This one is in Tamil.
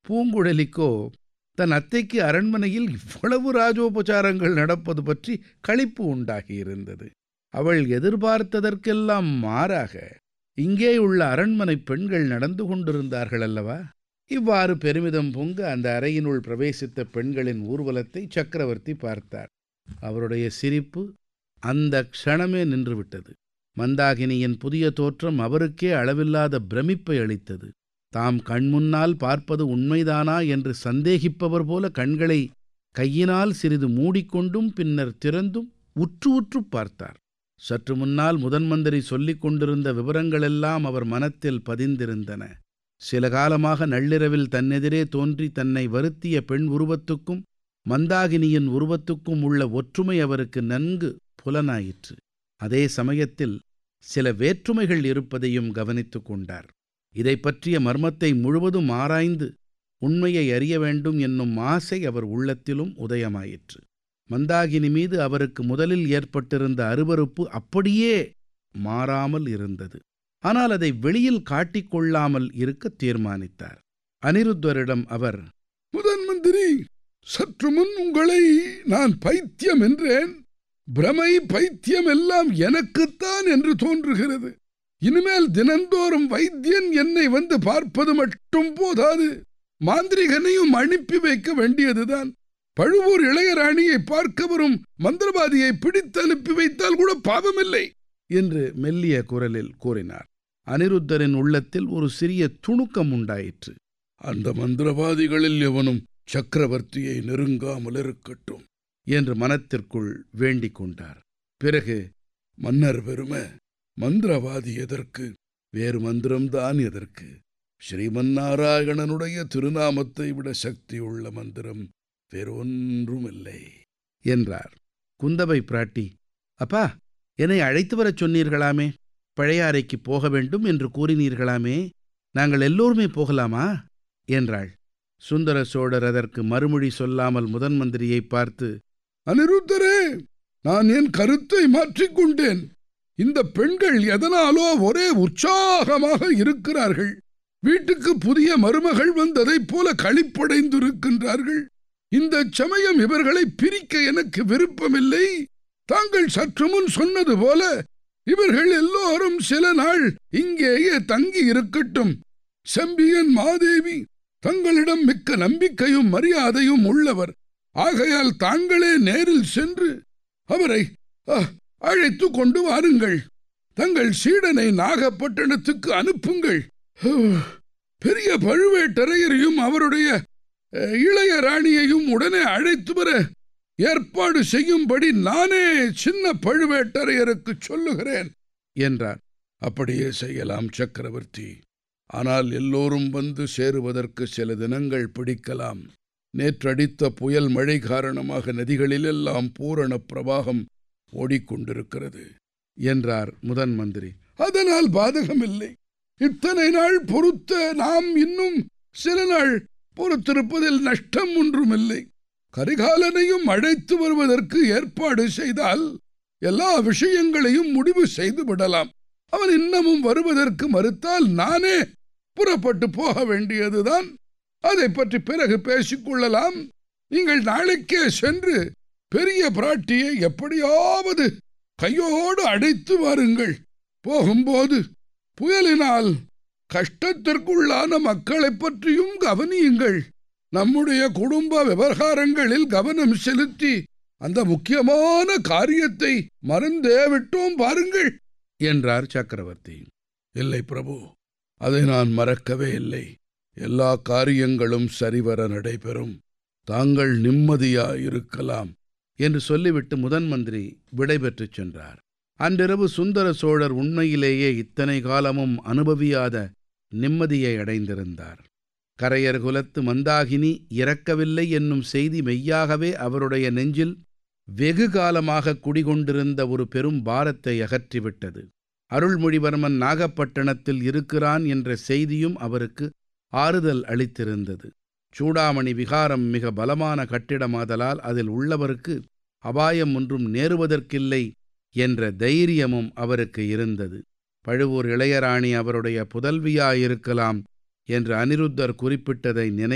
பூங்குழலிக்கோ தன் அத்தைக்கு அரண்மனையில் இவ்வளவு ராஜோபசாரங்கள் நடப்பது பற்றி களிப்பு உண்டாகியிருந்தது அவள் எதிர்பார்த்ததற்கெல்லாம் மாறாக இங்கேயுள்ள அரண்மனை பெண்கள் நடந்து கொண்டிருந்தார்கள் அல்லவா இவ்வாறு பெருமிதம் பொங்க அந்த அறையினுள் பிரவேசித்த பெண்களின் ஊர்வலத்தை சக்கரவர்த்தி பார்த்தார் அவருடைய சிரிப்பு அந்த க்ஷணமே நின்றுவிட்டது மந்தாகினியின் புதிய தோற்றம் அவருக்கே அளவில்லாத பிரமிப்பை அளித்தது தாம் கண்முன்னால் பார்ப்பது உண்மைதானா என்று சந்தேகிப்பவர் போல கண்களை கையினால் சிறிது மூடிக்கொண்டும் பின்னர் திறந்தும் உற்று உற்று பார்த்தார் சற்று முன்னால் முதன்மந்திரி சொல்லிக் கொண்டிருந்த விவரங்களெல்லாம் அவர் மனத்தில் பதிந்திருந்தன சில காலமாக நள்ளிரவில் தன்னெதிரே தோன்றி தன்னை வருத்திய பெண் உருவத்துக்கும் மந்தாகினியின் உருவத்துக்கும் உள்ள ஒற்றுமை அவருக்கு நன்கு புலனாயிற்று அதே சமயத்தில் சில வேற்றுமைகள் இருப்பதையும் கவனித்து கொண்டார் இதை பற்றிய மர்மத்தை முழுவதும் ஆராய்ந்து உண்மையை அறிய வேண்டும் என்னும் ஆசை அவர் உள்ளத்திலும் உதயமாயிற்று மந்தாகினி மீது அவருக்கு முதலில் ஏற்பட்டிருந்த அருவருப்பு அப்படியே மாறாமல் இருந்தது ஆனால் அதை வெளியில் காட்டிக்கொள்ளாமல் இருக்க தீர்மானித்தார் அனிருத்தரிடம் அவர் முதன் மந்திரி சற்று முன் உங்களை நான் பைத்தியம் என்றேன் பிரமை பைத்தியம் எல்லாம் எனக்குத்தான் என்று தோன்றுகிறது இனிமேல் தினந்தோறும் வைத்தியன் என்னை வந்து பார்ப்பது மட்டும் போதாது மாந்திரிகனையும் அனுப்பி வைக்க வேண்டியதுதான் பழுவூர் இளையராணியை பார்க்க வரும் மந்திரவாதியை பிடித்து அனுப்பி வைத்தால் கூட பாவமில்லை என்று மெல்லிய குரலில் கூறினார் அனிருத்தரின் உள்ளத்தில் ஒரு சிறிய துணுக்கம் உண்டாயிற்று அந்த மந்திரவாதிகளில் எவனும் சக்கரவர்த்தியை நெருங்காமல் இருக்கட்டும் என்று மனத்திற்குள் வேண்டிக் கொண்டார் பிறகு மன்னர் பெருமை மந்திரவாதி எதற்கு வேறு மந்திரம்தான் எதற்கு ஸ்ரீமன்னாராயணனுடைய திருநாமத்தை விட சக்தியுள்ள மந்திரம் வேறொன்றுமில்லை என்றார் குந்தவை பிராட்டி அப்பா என்னை அழைத்து வரச் சொன்னீர்களாமே பழையாறைக்கு போக வேண்டும் என்று கூறினீர்களாமே நாங்கள் எல்லோருமே போகலாமா என்றாள் சுந்தர சோழர் அதற்கு மறுமொழி சொல்லாமல் முதன் மந்திரியை பார்த்து அனிருத்தரே நான் என் கருத்தை மாற்றிக்கொண்டேன் இந்த பெண்கள் எதனாலோ ஒரே உற்சாகமாக இருக்கிறார்கள் வீட்டுக்கு புதிய மருமகள் வந்ததைப் போல களிப்படைந்திருக்கின்றார்கள் இந்த சமயம் இவர்களை பிரிக்க எனக்கு விருப்பமில்லை தாங்கள் சற்று முன் சொன்னது போல இவர்கள் எல்லோரும் சில நாள் இங்கேயே தங்கி இருக்கட்டும் செம்பியன் மாதேவி தங்களிடம் மிக்க நம்பிக்கையும் மரியாதையும் உள்ளவர் ஆகையால் தாங்களே நேரில் சென்று அவரை அழைத்து கொண்டு வாருங்கள் தங்கள் சீடனை நாகப்பட்டினத்துக்கு அனுப்புங்கள் பெரிய பழுவேட்டரையரையும் அவருடைய இளைய ராணியையும் உடனே அழைத்து வர ஏற்பாடு செய்யும்படி நானே சின்ன பழுவேட்டரையருக்கு சொல்லுகிறேன் என்றார் அப்படியே செய்யலாம் சக்கரவர்த்தி ஆனால் எல்லோரும் வந்து சேருவதற்கு சில தினங்கள் பிடிக்கலாம் நேற்றடித்த புயல் மழை காரணமாக நதிகளிலெல்லாம் பூரண பிரவாகம் ஓடிக்கொண்டிருக்கிறது என்றார் முதன் மந்திரி அதனால் பாதகமில்லை இத்தனை நாள் பொறுத்த நாம் இன்னும் சில நாள் பொறுத்திருப்பதில் நஷ்டம் ஒன்றுமில்லை கரிகாலனையும் அழைத்து வருவதற்கு ஏற்பாடு செய்தால் எல்லா விஷயங்களையும் முடிவு செய்து விடலாம் அவன் இன்னமும் வருவதற்கு மறுத்தால் நானே புறப்பட்டு போக வேண்டியதுதான் அதை பற்றி பிறகு பேசிக்கொள்ளலாம் நீங்கள் நாளைக்கே சென்று பெரிய பிராட்டியை எப்படியாவது கையோடு அடைத்து வாருங்கள் போகும்போது புயலினால் கஷ்டத்திற்குள்ளான மக்களைப் பற்றியும் கவனியுங்கள் நம்முடைய குடும்ப விவகாரங்களில் கவனம் செலுத்தி அந்த முக்கியமான காரியத்தை மறந்தே விட்டோம் பாருங்கள் என்றார் சக்கரவர்த்தி இல்லை பிரபு அதை நான் மறக்கவே இல்லை எல்லா காரியங்களும் சரிவர நடைபெறும் தாங்கள் நிம்மதியாயிருக்கலாம் என்று சொல்லிவிட்டு முதன் மந்திரி விடைபெற்றுச் சென்றார் அன்றிரவு சுந்தர சோழர் உண்மையிலேயே இத்தனை காலமும் அனுபவியாத நிம்மதியை அடைந்திருந்தார் கரையர் குலத்து மந்தாகினி இறக்கவில்லை என்னும் செய்தி மெய்யாகவே அவருடைய நெஞ்சில் வெகு காலமாக குடிகொண்டிருந்த ஒரு பெரும் பாரத்தை அகற்றிவிட்டது அருள்மொழிவர்மன் நாகப்பட்டினத்தில் இருக்கிறான் என்ற செய்தியும் அவருக்கு ஆறுதல் அளித்திருந்தது சூடாமணி விகாரம் மிக பலமான கட்டிடமாதலால் அதில் உள்ளவருக்கு அபாயம் ஒன்றும் நேருவதற்கில்லை என்ற தைரியமும் அவருக்கு இருந்தது பழுவூர் இளையராணி அவருடைய புதல்வியாயிருக்கலாம் என்று அனிருத்தர் குறிப்பிட்டதை நினை